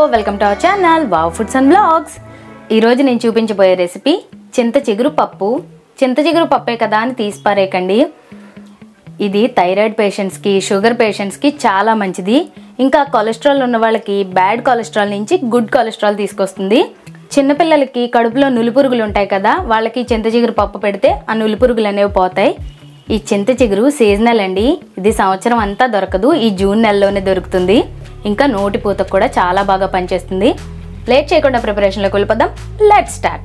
welcome to our channel wow foods and blogs ఈరోజు నేను చూపించబోయే రెసిపీ చింత చిగురు పప్పు చింత చిగురు పప్పే కదా అని తీసి పారేయకండి ఇది థైరాయిడ్ పేషెంట్స్కి షుగర్ పేషెంట్స్కి చాలా మంచిది ఇంకా కొలెస్ట్రాల్ ఉన్న వాళ్ళకి బ్యాడ్ కొలెస్ట్రాల్ నుంచి గుడ్ కొలెస్ట్రాల్ తీసుకొస్తుంది చిన్నపిల్లలకి కడుపులో నులిపురుగులు ఉంటాయి కదా వాళ్ళకి చింత చిగురు పప్పు పెడితే ఆ నులిపురుగులు అనేవి పోతాయి ఈ చింత చిగురు సీజనల్ అండి ఇది సంవత్సరం అంతా దొరకదు ఈ జూన్ నెలలోనే దొరుకుతుంది ఇంకా నోటి పూతకు కూడా చాలా బాగా పనిచేస్తుంది లేట్ చేయకుండా ప్రిపరేషన్లోకి వెళ్ళిపోదాం లెట్ స్టార్ట్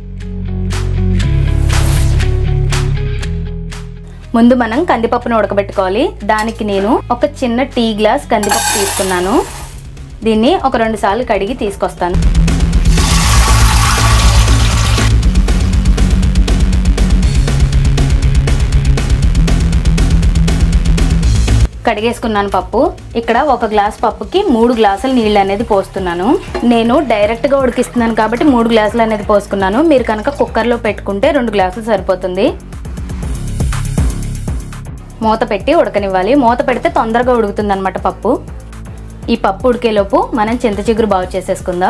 ముందు మనం కందిపప్పును ఉడకబెట్టుకోవాలి దానికి నేను ఒక చిన్న టీ గ్లాస్ కందిపప్పు తీసుకున్నాను దీన్ని ఒక రెండు సార్లు కడిగి తీసుకొస్తాను కడిగేసుకున్నాను పప్పు ఇక్కడ ఒక గ్లాస్ పప్పుకి మూడు గ్లాసుల నీళ్ళు అనేది పోస్తున్నాను నేను డైరెక్ట్గా ఉడికిస్తున్నాను కాబట్టి మూడు గ్లాసులు అనేది పోసుకున్నాను మీరు కనుక కుక్కర్లో పెట్టుకుంటే రెండు గ్లాసులు సరిపోతుంది మూత పెట్టి ఉడకనివ్వాలి మూత పెడితే తొందరగా ఉడుకుతుంది అనమాట పప్పు ఈ పప్పు ఉడికేలోపు మనం చింత చిగురు బాగు చేసేసుకుందాం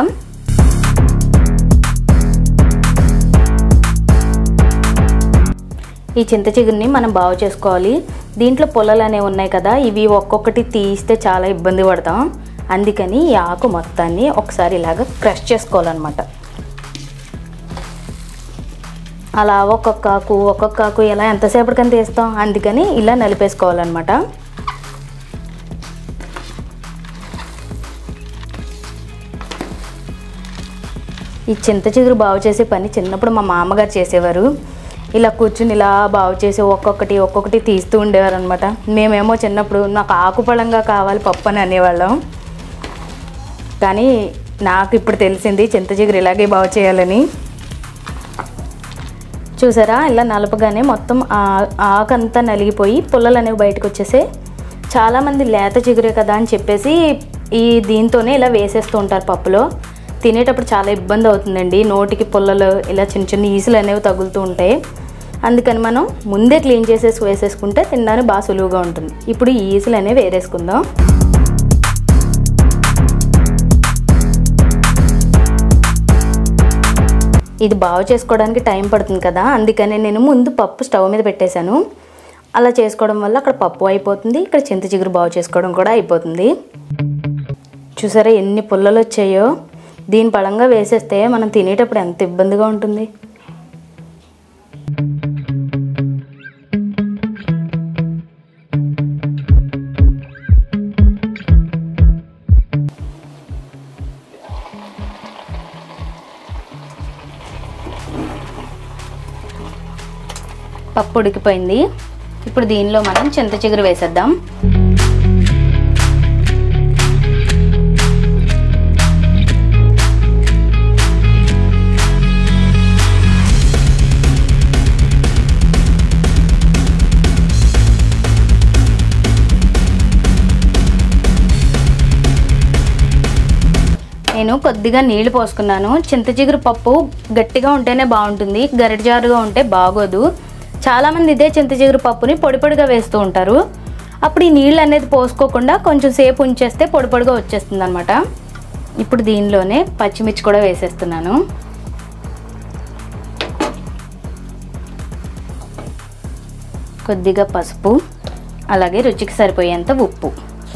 ఈ చింత చిగురిని మనం బాగు చేసుకోవాలి దీంట్లో పొలలు అనేవి ఉన్నాయి కదా ఇవి ఒక్కొక్కటి తీస్తే చాలా ఇబ్బంది పడతాం అందుకని ఈ ఆకు మొత్తాన్ని ఒకసారి ఇలాగ క్రష్ చేసుకోవాలన్నమాట అలా ఒక్కొక్క ఆకు ఒక్కొక్క ఆకు ఎలా ఎంతసేపటికని తీస్తాం అందుకని ఇలా నలిపేసుకోవాలన్నమాట ఈ చింత చిగురు బాగు చేసే పని చిన్నప్పుడు మా మామగారు చేసేవారు ఇలా కూర్చుని ఇలా బాగు చేసి ఒక్కొక్కటి ఒక్కొక్కటి తీస్తూ ఉండేవారు అనమాట మేమేమో చిన్నప్పుడు నాకు ఆకుపళంగా కావాలి పప్పు అని అనేవాళ్ళం కానీ నాకు ఇప్పుడు తెలిసింది చింత చిగురు ఇలాగే బాగు చేయాలని చూసారా ఇలా నలపగానే మొత్తం ఆ- ఆకంతా నలిగిపోయి పుల్లలు అనేవి బయటకు వచ్చేసే చాలామంది లేత చిగురే కదా అని చెప్పేసి ఈ దీంతోనే ఇలా వేసేస్తూ ఉంటారు పప్పులో తినేటప్పుడు చాలా ఇబ్బంది అవుతుందండి నోటికి పుల్లలు ఇలా చిన్న చిన్న ఈసులు అనేవి తగులుతూ ఉంటాయి అందుకని మనం ముందే క్లీన్ చేసేసి వేసేసుకుంటే తినడానికి బాగా సులువుగా ఉంటుంది ఇప్పుడు ఈ ఈసులు అనేవి వేరేసుకుందాం ఇది బాగు చేసుకోవడానికి టైం పడుతుంది కదా అందుకని నేను ముందు పప్పు స్టవ్ మీద పెట్టేశాను అలా చేసుకోవడం వల్ల అక్కడ పప్పు అయిపోతుంది ఇక్కడ చింత చిగురు బాగు చేసుకోవడం కూడా అయిపోతుంది చూసారా ఎన్ని పుల్లలు వచ్చాయో దీని పడంగా వేసేస్తే మనం తినేటప్పుడు ఎంత ఇబ్బందిగా ఉంటుంది పప్పు ఉడికిపోయింది ఇప్పుడు దీనిలో మనం చింత చిగురు వేసేద్దాం నేను కొద్దిగా నీళ్లు పోసుకున్నాను చింత చిగురు పప్పు గట్టిగా ఉంటేనే బాగుంటుంది గరిటజారుగా ఉంటే బాగోదు చాలామంది ఇదే చింత చిగురు పప్పుని పొడి పొడిగా వేస్తూ ఉంటారు అప్పుడు ఈ నీళ్ళు అనేది పోసుకోకుండా కొంచెం సేపు ఉంచేస్తే పొడి పొడిగా వచ్చేస్తుంది అనమాట ఇప్పుడు దీనిలోనే పచ్చిమిర్చి కూడా వేసేస్తున్నాను కొద్దిగా పసుపు అలాగే రుచికి సరిపోయేంత ఉప్పు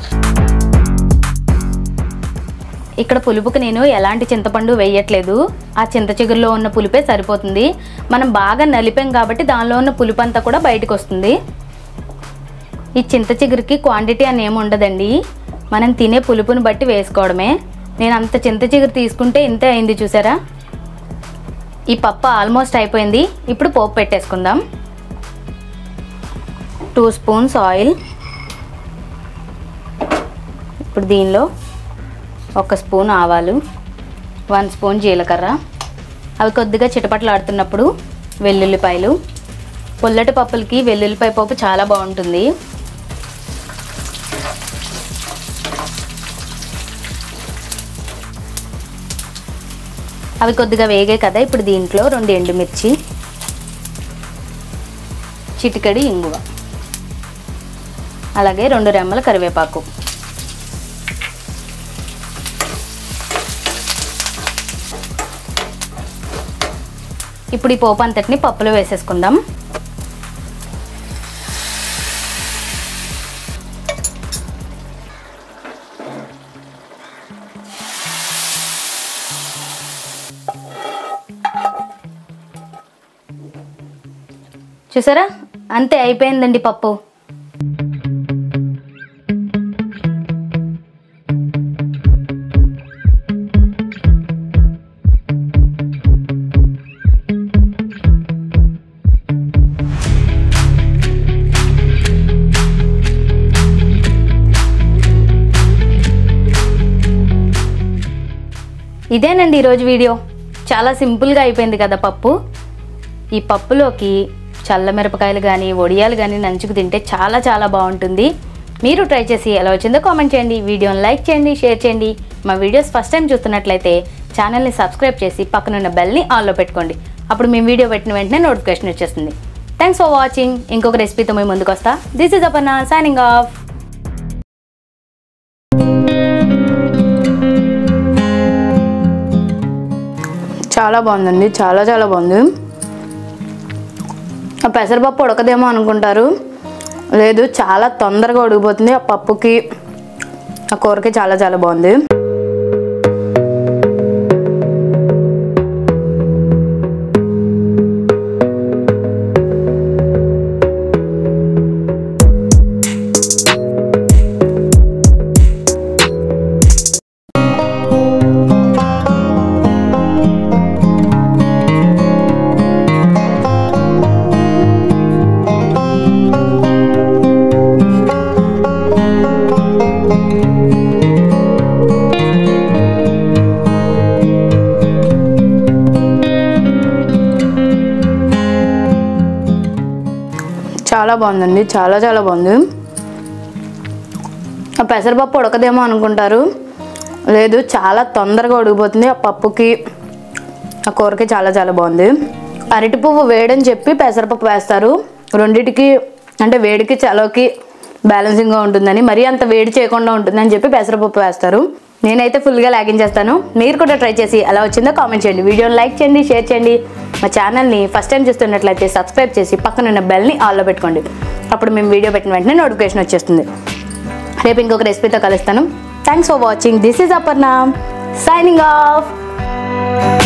ఇక్కడ పులుపుకి నేను ఎలాంటి చింతపండు వేయట్లేదు ఆ చింత చిగురులో ఉన్న పులుపే సరిపోతుంది మనం బాగా నలిపాం కాబట్టి దానిలో ఉన్న పులుపు అంతా కూడా బయటకు వస్తుంది ఈ చింత చిగురుకి క్వాంటిటీ అని ఏమి ఉండదండి మనం తినే పులుపుని బట్టి వేసుకోవడమే నేను అంత చింత చిగురు తీసుకుంటే ఇంతే అయింది చూసారా ఈ పప్పు ఆల్మోస్ట్ అయిపోయింది ఇప్పుడు పోపు పెట్టేసుకుందాం టూ స్పూన్స్ ఆయిల్ ఇప్పుడు దీనిలో ఒక స్పూన్ ఆవాలు వన్ స్పూన్ జీలకర్ర అవి కొద్దిగా చిటపటలాడుతున్నప్పుడు వెల్లుల్లిపాయలు పుల్లటి పప్పులకి వెల్లుల్లిపాయ పప్పు చాలా బాగుంటుంది అవి కొద్దిగా వేగాయి కదా ఇప్పుడు దీంట్లో రెండు ఎండుమిర్చి చిటికడి ఇంగువ అలాగే రెండు రెమ్మల కరివేపాకు ఇప్పుడు ఈ పోపు అంతటిని పప్పులో వేసేసుకుందాం చూసారా అంతే అయిపోయిందండి పప్పు ఇదేనండి ఈరోజు వీడియో చాలా సింపుల్గా అయిపోయింది కదా పప్పు ఈ పప్పులోకి చల్ల మిరపకాయలు కానీ వడియాలు కానీ నంచుకు తింటే చాలా చాలా బాగుంటుంది మీరు ట్రై చేసి ఎలా వచ్చిందో కామెంట్ చేయండి వీడియోని లైక్ చేయండి షేర్ చేయండి మా వీడియోస్ ఫస్ట్ టైం చూస్తున్నట్లయితే ఛానల్ని సబ్స్క్రైబ్ చేసి పక్కనున్న బెల్ని ఆన్లో పెట్టుకోండి అప్పుడు మేము వీడియో పెట్టిన వెంటనే నోటిఫికేషన్ వచ్చేస్తుంది థ్యాంక్స్ ఫర్ వాచింగ్ ఇంకొక రెసిపీతో మేము ముందుకు వస్తా this is Aparna signing off చాలా బాగుందండి చాలా చాలా బాగుంది ఆ పెసరపప్పు ఉడకదేమో అనుకుంటారు లేదు చాలా తొందరగా ఉడికిపోతుంది ఆ పప్పుకి ఆ కూరకి చాలా చాలా బాగుంది చాలా బాగుందండి చాలా చాలా బాగుంది ఆ పెసరపప్పు ఉడకదేమో అనుకుంటారు లేదు చాలా తొందరగా ఉడికిపోతుంది ఆ పప్పుకి ఆ కూరకి చాలా చాలా బాగుంది అరటి పువ్వు వేడని చెప్పి పెసరపప్పు వేస్తారు రెండిటికి అంటే వేడికి చలవకి బ్యాలెన్సింగ్గా ఉంటుందని మరీ అంత వేడి చేయకుండా ఉంటుందని చెప్పి పెసరపప్పు వేస్తారు నేనైతే ఫుల్గా లాగించేస్తాను మీరు కూడా ట్రై చేసి ఎలా వచ్చిందో కామెంట్ చేయండి వీడియోని లైక్ చేయండి షేర్ చేయండి మా ఛానల్ని ఫస్ట్ టైం చూస్తున్నట్లయితే సబ్స్క్రైబ్ చేసి పక్కనున్న బెల్ని ఆల్లో పెట్టుకోండి అప్పుడు మేము వీడియో పెట్టిన వెంటనే నోటిఫికేషన్ వచ్చేస్తుంది రేపు ఇంకొక రెసిపీతో కలుస్తాను thanks for watching this is Aparna signing of